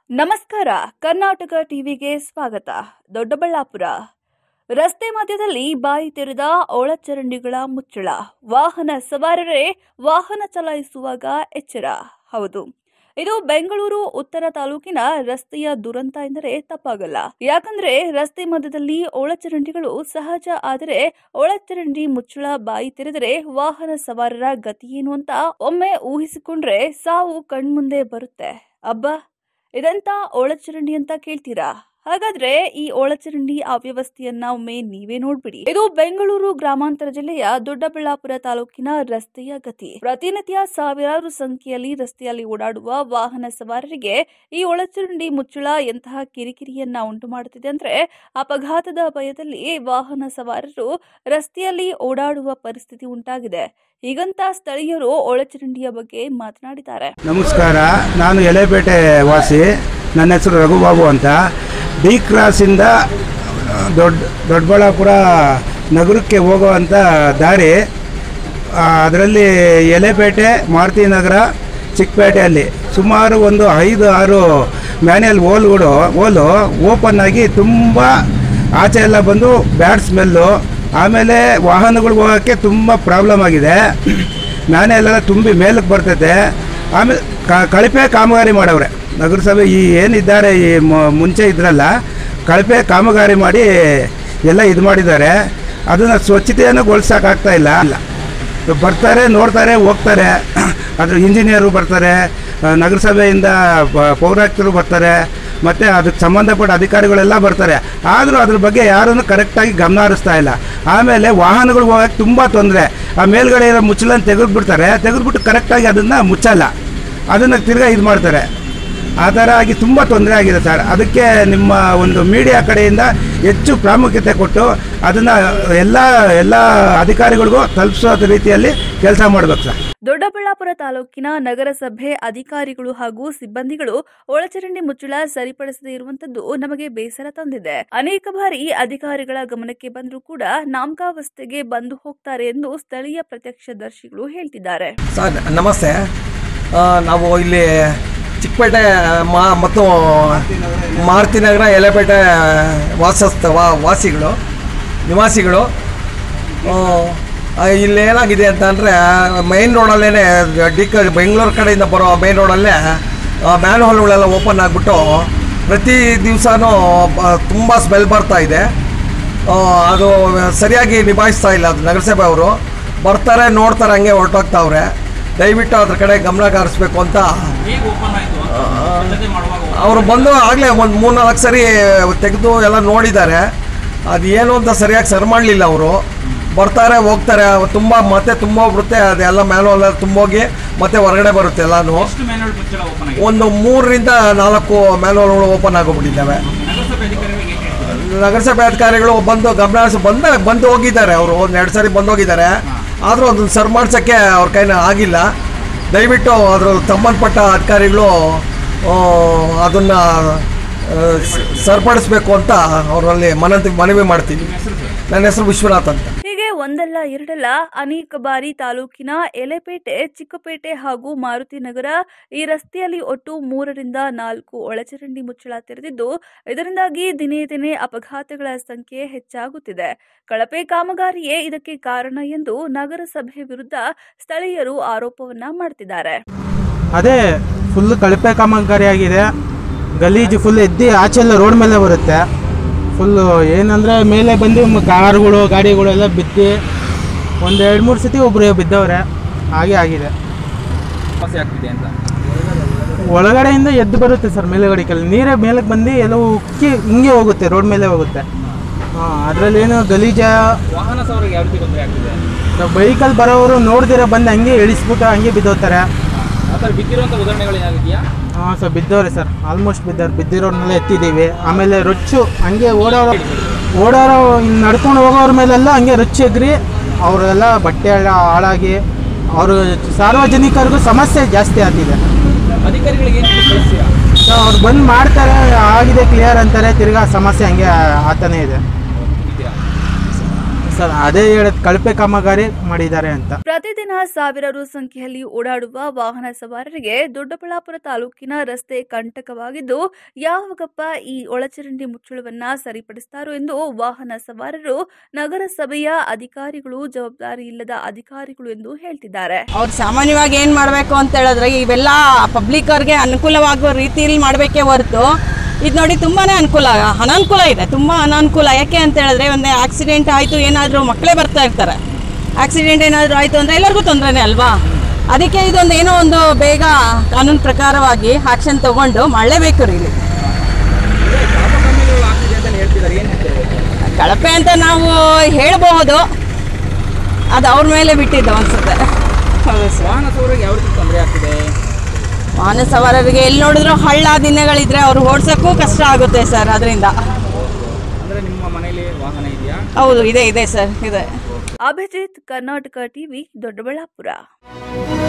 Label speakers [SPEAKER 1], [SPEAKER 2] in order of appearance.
[SPEAKER 1] ನಮಸ್ಕಾರ ಕರ್ನಾಟಕ ಟಿವಿಗೆ ಸ್ವಾಗತ ದೊಡ್ಡಬಳ್ಳಾಪುರ ರಸ್ತೆ ಮಧ್ಯದಲ್ಲಿ ಬಾಯಿ ತೆರೆದ ಒಳಚರಂಡಿಗಳ ಮುಚ್ಚಳ ವಾಹನ ಸವಾರರೇ ವಾಹನ ಚಲಾಯಿಸುವಾಗ ಎಚ್ಚರ ಹೌದು ಇದು ಬೆಂಗಳೂರು ಉತ್ತರ ತಾಲೂಕಿನ ರಸ್ತೆಯ ದುರಂತ ಎಂದರೆ ತಪ್ಪಾಗಲ್ಲ ಯಾಕಂದ್ರೆ ರಸ್ತೆ ಮಧ್ಯದಲ್ಲಿ ಒಳಚರಂಡಿಗಳು ಸಹಜ ಆದರೆ ಒಳಚರಂಡಿ ಮುಚ್ಚಳ ಬಾಯಿ ತೆರೆದರೆ ವಾಹನ ಸವಾರರ ಗತಿಯೇನು ಅಂತ ಒಮ್ಮೆ ಊಹಿಸಿಕೊಂಡ್ರೆ ಸಾವು ಕಣ್ಮುಂದೆ ಬರುತ್ತೆ ಅಬ್ಬಾ ಇದೆಂತ ಒಳಚರಂಡಿ ಅಂತ ಕೇಳ್ತೀರಾ ಹಾಗಾದ್ರೆ ಈ ಒಳಚರಂಡಿ ಅವ್ಯವಸ್ಥೆಯನ್ನ ಒಮ್ಮೆ ನೀವೇ ನೋಡ್ಬಿಡಿ ಇದು ಬೆಂಗಳೂರು ಗ್ರಾಮಾಂತರ ಜಿಲ್ಲೆಯ ದೊಡ್ಡಬಳ್ಳಾಪುರ ತಾಲೂಕಿನ ರಸ್ತೆಯ ಗತಿ ಪ್ರತಿನಿತ್ಯ ಸಾವಿರಾರು ಸಂಖ್ಯೆಯಲ್ಲಿ ರಸ್ತೆಯಲ್ಲಿ ಓಡಾಡುವ ವಾಹನ ಸವಾರರಿಗೆ ಈ ಒಳಚರಂಡಿ ಮುಚ್ಚಳ ಎಂತಹ ಕಿರಿಕಿರಿಯನ್ನ ಉಂಟು ಮಾಡುತ್ತಿದೆ ಅಂದ್ರೆ ಅಪಘಾತದ ಭಯದಲ್ಲಿ ವಾಹನ ಸವಾರರು ರಸ್ತೆಯಲ್ಲಿ ಓಡಾಡುವ ಪರಿಸ್ಥಿತಿ ಉಂಟಾಗಿದೆ ಹೀಗಂತ ಸ್ಥಳೀಯರು ಒಳಚರಂಡಿಯ ಬಗ್ಗೆ ಮಾತನಾಡಿದ್ದಾರೆ
[SPEAKER 2] ನಮಸ್ಕಾರ ನಾನು ಎಲೆಪೇಟೆ ವಾಸಿ ನನ್ನ ಹೆಸರು ರಘುಬಾಬು ಅಂತ ಡಿ ಕ್ರಾಸಿಂದ ದೊಡ್ಡ ದೊಡ್ಡಬಳ್ಳಾಪುರ ನಗರಕ್ಕೆ ಹೋಗುವಂಥ ದಾರಿ ಅದರಲ್ಲಿ ಎಲೆಪೇಟೆ ಮಾರುತಿ ನಗರ ಚಿಕ್ಕಪೇಟೆಯಲ್ಲಿ ಸುಮಾರು ಒಂದು ಐದು ಆರು ಮ್ಯಾನ್ಯಲ್ ಓಲ್ಗಳು ಓಲು ಓಪನ್ ಆಗಿ ತುಂಬ ಆಚೆ ಎಲ್ಲ ಬಂದು ಬ್ಯಾಡ್ ಸ್ಮೆಲ್ಲು ಆಮೇಲೆ ವಾಹನಗಳು ಹೋಗೋಕ್ಕೆ ತುಂಬ ಪ್ರಾಬ್ಲಮ್ ಆಗಿದೆ ಮ್ಯಾನೆಲ್ಲ ತುಂಬಿ ಮೇಲಕ್ಕೆ ಬರ್ತೈತೆ ಆಮೇಲೆ ಕ- ಕಳಪೆ ಕಾಮಗಾರಿ ಮಾಡವ್ರೆ ನಗರಸಭೆ ಈ ಏನಿದ್ದಾರೆ ಈ ಮ- ಮುಂಚೆ ಇದ್ರಲ್ಲ ಕಳಪೆ ಕಾಮಗಾರಿ ಮಾಡಿ ಎಲ್ಲ ಇದು ಮಾಡಿದ್ದಾರೆ ಅದನ್ನು ಸ್ವಚ್ಛತೆಯನ್ನು ಗೊಳಿಸೋಕ್ಕಾಗ್ತಾ ಇಲ್ಲ ಇಲ್ಲ ಬರ್ತಾರೆ ನೋಡ್ತಾರೆ ಹೋಗ್ತಾರೆ ಅದ್ರ ಇಂಜಿನಿಯರು ಬರ್ತಾರೆ ಆ, ನಗರಸಭೆಯಿಂದ ಪ- ಪೌರಾಯುಕ್ತರು ಬರ್ತಾರೆ ಮತ್ತು ಅದಕ್ಕೆ ಸಂಬಂಧಪಟ್ಟ ಅಧಿಕಾರಿಗಳೆಲ್ಲ ಬರ್ತಾರೆ ಆದರೂ ಅದ್ರ ಬಗ್ಗೆ ಯಾರನ್ನು ಕರೆಕ್ಟಾಗಿ ಗಮನ ಹರಿಸ್ತಾ ಇಲ್ಲ ಆಮೇಲೆ ವಾಹನಗಳು ಹೋಗೋಕ್ಕೆ ತುಂಬ ತೊಂದರೆ ಆ ಮೇಲ್ಗಡೆ ಇರೋ ಮುಚ್ಚಲನ್ನು ತೆಗೆದುಬಿಡ್ತಾರೆ ತೆಗೆದುಬಿಟ್ಟು ಕರೆಕ್ಟಾಗಿ ಅದನ್ನು ಮುಚ್ಚಲ್ಲ ಅದನ್ನು ತಿರ್ಗಾ ಇದು ಮಾಡ್ತಾರೆ ಆ ಥರ ಆಗಿ ತುಂಬ ತೊಂದರೆ ಆಗಿದೆ ಸರ್ ಅದಕ್ಕೆ ನಿಮ್ಮ ಒಂದು ಮೀಡಿಯಾ ಕಡೆಯಿಂದ ಹೆಚ್ಚು ಪ್ರಾಮುಖ್ಯತೆ ಕೊಟ್ಟು ಅದನ್ನು ಎಲ್ಲ ಎಲ್ಲ ಅಧಿಕಾರಿಗಳಿಗೂ ತಲುಪಿಸೋ ರೀತಿಯಲ್ಲಿ ಕೆಲಸ ಮಾಡಬೇಕು ಸರ್
[SPEAKER 1] ದೊಡ್ಡಬಳ್ಳಾಪುರ ತಾಲೂಕಿನ ನಗರಸಭೆ ಅಧಿಕಾರಿಗಳು ಹಾಗೂ ಸಿಬ್ಬಂದಿಗಳು ಒಳಚರಂಡಿ ಮುಚ್ಚಳ ಸರಿಪಡಿಸದೇ ಇರುವಂತದ್ದು ನಮಗೆ ಬೇಸರ ತಂದಿದೆ ಅನೇಕ ಬಾರಿ ಅಧಿಕಾರಿಗಳ ಗಮನಕ್ಕೆ ಬಂದರೂ ಕೂಡ ನಾಮಕಾವಸ್ಥೆಗೆ ಬಂದು ಹೋಗ್ತಾರೆ ಎಂದು ಸ್ಥಳೀಯ ಪ್ರತ್ಯಕ್ಷದರ್ಶಿಗಳು ಹೇಳ್ತಿದ್ದಾರೆ
[SPEAKER 3] ಸರ್ ನಮಸ್ತೆ ಆ, ನಾವು ಇಲ್ಲಿ ಚಿಕ್ಕಪೇಟೆ ಮಾ ಮತ್ತು ಮಾರುತಿನಗರ ಎಲೆಪೇಟೆ ವಾಸಸ್ಥ ವಾ ವಾಸಿಗಳು ನಿವಾಸಿಗಳು ಆ, ಆ, ಇಲ್ಲಿ ಏನಾಗಿದೆ ಅಂತ ಅಂದರೆ ಮೈನ್ ರೋಡಲ್ಲೇ ಡಿಕ್ ಬೆಂಗಳೂರು ಕಡೆಯಿಂದ ಬರೋ ಮೈನ್ ರೋಡಲ್ಲೇ ಮ್ಯಾನ್ ಹೋಲ್ಗಳೆಲ್ಲ ಓಪನ್ ಆಗಿಬಿಟ್ಟು ಪ್ರತಿ ದಿವಸನೂ ತುಂಬ ಸ್ಮೆಲ್ ಬರ್ತಾ ಇದೆ ಆ, ಅದು ಸರಿಯಾಗಿ ನಿಭಾಯಿಸ್ತಾ ಇಲ್ಲ ಅದು ನಗರಸಭೆ ಅವರು ಬರ್ತಾರೆ ನೋಡ್ತಾರೆ ಹಂಗೆ ಹೊರಟೋಗ್ತಾವ್ರೆ ದಯವಿಟ್ಟು ಅದ್ರ ಕಡೆ ಗಮನ ಹರಿಸ್ಬೇಕು ಅಂತ ಅವರು ಬಂದು ಆಗಲೇ ಒಂದು ಮೂರ್ನಾಲ್ಕು ಸರಿ ತೆಗೆದು ಎಲ್ಲ ನೋಡಿದ್ದಾರೆ ಅದು ಏನು ಅಂತ ಸರಿಯಾಗಿ ಸರಿ ಮಾಡಲಿಲ್ಲ ಅವರು ಬರ್ತಾರೆ ಹೋಗ್ತಾರೆ ತುಂಬ ಮತ್ತೆ ತುಂಬೋಗ್ಬಿಡುತ್ತೆ ಅದೆಲ್ಲ ಮ್ಯಾನುವಲ್ ತುಂಬೋಗಿ ಮತ್ತೆ ಹೊರಗಡೆ ಬರುತ್ತೆ ಎಲ್ಲಾನು
[SPEAKER 4] ಎಷ್ಟು ಮ್ಯಾನುವಲ್ ಮುಚ್ಚಳ ಓಪನ್ ಆಗಿದೆ
[SPEAKER 3] ಒಂದು ಮೂರರಿಂದ ನಾಲ್ಕು ಮ್ಯಾನುವಲ್ಗಳು ಓಪನ್ ಆಗೋಗ್ಬಿಟ್ಟಿದ್ದಾವೆ
[SPEAKER 4] ನಗರಸಭೆ ಅಧಿಕಾರಿಗಳಿಗೆ ಏನ್ ಹೇಳ್ತೀರಾ?
[SPEAKER 3] ನಗರಸಭೆ ಅಧಿಕಾರಿಗಳು ಬಂದು ಗಮನ ಹರಿಸಿ ಬಂದ ಬಂದು ಹೋಗಿದ್ದಾರೆ ಅವರು ಒಂದು ಎರಡು ಸರಿ ಬಂದು ಹೋಗಿದ್ದಾರೆ ಆದರೂ ಅದನ್ನು ಸರ್ ಮಾಡ್ಸೋಕ್ಕೆ ಅವ್ರ ಕೈನ ಆಗಿಲ್ಲ ದಯವಿಟ್ಟು ಅದ್ರ ಸಂಬಂಧಪಟ್ಟ ಅಧಿಕಾರಿಗಳು ಅದನ್ನು ಸರಿಪಡಿಸ್ಬೇಕು ಅಂತ ಅವರಲ್ಲಿ ಮನಂತಿ ಮನವಿ ಮಾಡ್ತೀವಿ ನನ್ನ ಹೆಸರು ವಿಶ್ವನಾಥ್ ಅಂತ
[SPEAKER 1] ಹೀಗೆ ಒಂದಲ್ಲ ಎರಡಲ್ಲ ಅನೇಕ ಬಾರಿ ತಾಲೂಕಿನ ಎಲೆಪೇಟೆ ಚಿಕ್ಕಪೇಟೆ ಹಾಗೂ ಮಾರುತಿ ನಗರ ಈ ರಸ್ತೆಯಲ್ಲಿ ಒಟ್ಟು ಮೂರರಿಂದ ನಾಲ್ಕು ಒಳಚರಂಡಿ ಮುಚ್ಚಳ ತೆರೆದಿದ್ದು ಇದರಿಂದಾಗಿ ದಿನೇ ದಿನೇ ಅಪಘಾತಗಳ ಸಂಖ್ಯೆ ಹೆಚ್ಚಾಗುತ್ತಿದೆ ಕಳಪೆ ಕಾಮಗಾರಿಯೇ ಇದಕ್ಕೆ ಕಾರಣ ಎಂದು ನಗರಸಭೆ ವಿರುದ್ಧ ಸ್ಥಳೀಯರು ಆರೋಪವನ್ನ ಮಾಡ್ತಿದ್ದಾರೆ
[SPEAKER 5] ಅದೇ ಫುಲ್ ಕಳಪೆ ಕಾಮಗಾರಿಯಾಗಿದೆ ಗಲೀಜು ಫುಲ್ ಎದ್ದು ಆಚೆಲ್ಲ ರೋಡ್ ಮೇಲೆ ಬರುತ್ತೆ ಫುಲ್ಲು ಏನಂದರೆ ಮೇಲೆ ಬಂದು ಮ- ಕಾರುಗಳು ಗಾಡಿಗಳು ಎಲ್ಲ ಬಿದ್ದು ಒಂದು ಎರಡು ಮೂರು ಸತಿ ಒಬ್ಬರು ಬಿದ್ದವ್ರೆ ಹಾಗೆ ಆಗಿದೆ
[SPEAKER 4] ಸಮಸ್ಯೆ ಆಗ್ತಿದೆ ಅಂತ
[SPEAKER 5] ಒಳಗಡೆಯಿಂದ ಎದ್ದು ಬರುತ್ತೆ ಸರ್ ಮೇಲುಗಡೆ ಕೆಲ ನೀರೇ ಮೇಲಕ್ಕೆ ಬಂದು ಎಲ್ಲವೂ ಉಕ್ಕಿ ಹಿಂಗೆ ಹೋಗುತ್ತೆ ರೋಡ್ ಮೇಲೆ ಹೋಗುತ್ತೆ ಹಾಂ ಅದರಲ್ಲಿ ಏನು ಗಲೀಜ
[SPEAKER 4] ವಾಹನ ಸವಾರಿಗೆ ಯಾವ ರೀತಿ ತೊಂದರೆ ಆಗ್ತಿದೆ
[SPEAKER 5] ಬೈಕಲ್ಲಿ ಬರೋರು ನೋಡ್ದಿರ ಬಂದು ಹಂಗೆ ಇಳಿಸ್ಬಿಟ್ಟು ಹಂಗೆ ಬಿದ್ದೋಗ್ತಾರೆ
[SPEAKER 4] ಆ ಥರ ಬಿದ್ದಿರುವಂಥ ಉದಾಹರಣೆಗಳು ಏನಾಗಿದೆಯಾ
[SPEAKER 5] ಹಾಂ ಸರ್ ಬಿದ್ದವ್ರೆ ಸರ್ ಆಲ್ಮೋಸ್ಟ್ ಬಿದ್ದವ್ರು ಬಿದ್ದಿರೋರ್ನೆಲ್ಲ ಎತ್ತಿದ್ದೀವಿ ಆಮೇಲೆ ರೊಚ್ಚು ಹಂಗೆ ಓಡೋರು ಓಡೋರು ಇನ್ನು ನಡ್ಕೊಂಡು ಹೋಗೋರ ಮೇಲೆಲ್ಲ ಹಂಗೆ ರೊಚ್ಚು ಎಗ್ರಿ ಅವರೆಲ್ಲ ಬಟ್ಟೆ ಎಲ್ಲ ಹಾಳಾಗಿ ಅವರು ಸಾರ್ವಜನಿಕರಿಗೂ ಸಮಸ್ಯೆ ಜಾಸ್ತಿ ಆಗ್ತಿದೆ
[SPEAKER 4] ಅಧಿಕಾರಿಗಳಿಗೆ ಏನು ಕಳಿಸ್ತೀರಾ
[SPEAKER 5] ಸೊ ಅವ್ರು ಬಂದು ಮಾಡ್ತಾರೆ ಆಗಿದೆ ಕ್ಲಿಯರ್ ಅಂತಾರೆ ತಿರ್ಗಾ ಸಮಸ್ಯೆ ಹಂಗೆ ಆಗ್ತಾನೆ ಇದೆ
[SPEAKER 4] ಇದ್ದೀರಾ
[SPEAKER 5] ಸರ್ ಅದೇ ಹೇಳೋದು ಕಳಪೆ ಕಾಮಗಾರಿ ಮಾಡಿದ್ದಾರೆ ಅಂತ
[SPEAKER 1] ಪ್ರತಿದಿನ ಸಾವಿರಾರು ಸಂಖ್ಯೆಯಲ್ಲಿ ಓಡಾಡುವ ವಾಹನ ಸವಾರರಿಗೆ ದೊಡ್ಡಬಳ್ಳಾಪುರ ತಾಲೂಕಿನ ರಸ್ತೆ ಕಂಟಕವಾಗಿದ್ದು ಯಾವಾಗಪ್ಪ ಈ ಒಳಚರಂಡಿ ಮುಚ್ಚಳವನ್ನ ಸರಿಪಡಿಸ್ತಾರೋ ಎಂದು ವಾಹನ ಸವಾರರು ನಗರಸಭೆಯ ಅಧಿಕಾರಿಗಳು ಜವಾಬ್ದಾರಿ ಇಲ್ಲದ ಅಧಿಕಾರಿಗಳು ಎಂದು ಹೇಳ್ತಿದ್ದಾರೆ
[SPEAKER 6] ಅವ್ರು ಸಾಮಾನ್ಯವಾಗಿ ಏನು ಮಾಡಬೇಕು ಅಂತ ಹೇಳಿದ್ರೆ ಇವೆಲ್ಲ ಪಬ್ಲಿಕ್ ಅವ್ರಿಗೆ ಅನುಕೂಲವಾಗುವ ರೀತಿಯಲ್ಲಿ ಮಾಡಬೇಕೇ ಹೊರತು ಇದು ನೋಡಿ ತುಂಬಾ ಅನುಕೂಲ ಅನಾನುಕೂಲ ಇದೆ ತುಂಬ ಅನಾನುಕೂಲ ಯಾಕೆ ಅಂತ ಹೇಳಿದ್ರೆ ಒಂದು ಆಕ್ಸಿಡೆಂಟ್ ಆಯಿತು ಏನಾದರೂ ಮಕ್ಕಳೇ ಬರ್ತಾ ಇರ್ತಾರೆ ಆಕ್ಸಿಡೆಂಟ್ ಏನಾದರೂ ಆಯಿತು ಅಂದರೆ ಎಲ್ಲರಿಗೂ ತೊಂದರೆನೇ ಅಲ್ವಾ ಅದಕ್ಕೆ ಇದೊಂದು ಏನೋ ಒಂದು ಬೇಗ ಕಾನೂನು ಪ್ರಕಾರವಾಗಿ ಆಕ್ಷನ್ ತಗೊಂಡು ಮಾಡಲೇಬೇಕು ರೀ ಇಲ್ಲಿ
[SPEAKER 4] ಪಾಪಕರ್ಮಿಗಳು ಆಗ್ತಿದೆ ಅಂತ ಹೇಳ್ತಿದ್ದಾರೆ ಏನು ಹೇಳ್ತೇವೆ
[SPEAKER 6] ಕಳಪೆ ಅಂತ ನಾವು ಹೇಳ್ಬಹುದು ಅದು ಅವ್ರ ಮೇಲೆ ಬಿಟ್ಟಿದ್ದು ಅನ್ಸುತ್ತೆ ಹೌದು ಸರ್
[SPEAKER 4] ವಾಹನ ಸವಾರರಿಗೆ ಯಾವ ರೀತಿ ತೊಂದರೆ ಆಗ್ತಿದೆ
[SPEAKER 6] ವಾಹನ ಸವಾರರಿಗೆ ಎಲ್ಲಿ ನೋಡಿದ್ರು ಹಳ್ಳ ದಿನಗಳಿದ್ರೆ ಅವ್ರು ಓಡ್ಸೋಕ್ಕೂ ಕಷ್ಟ ಆಗುತ್ತೆ ಸರ್ ಅದರಿಂದ
[SPEAKER 4] ಅಂದರೆ ನಿಮ್ಮ ಮನೆಯಲ್ಲಿ ವಾಹನ ಇದೆಯಾ
[SPEAKER 6] ಹೌದು ಇದೆ ಇದೆ ಸರ್ ಇದೆ
[SPEAKER 1] ಅಭಿಜಿತ್ ಕರ್ನಾಟಕ ಟಿವಿ ದೊಡ್ಡಬಳ್ಳಾಪುರ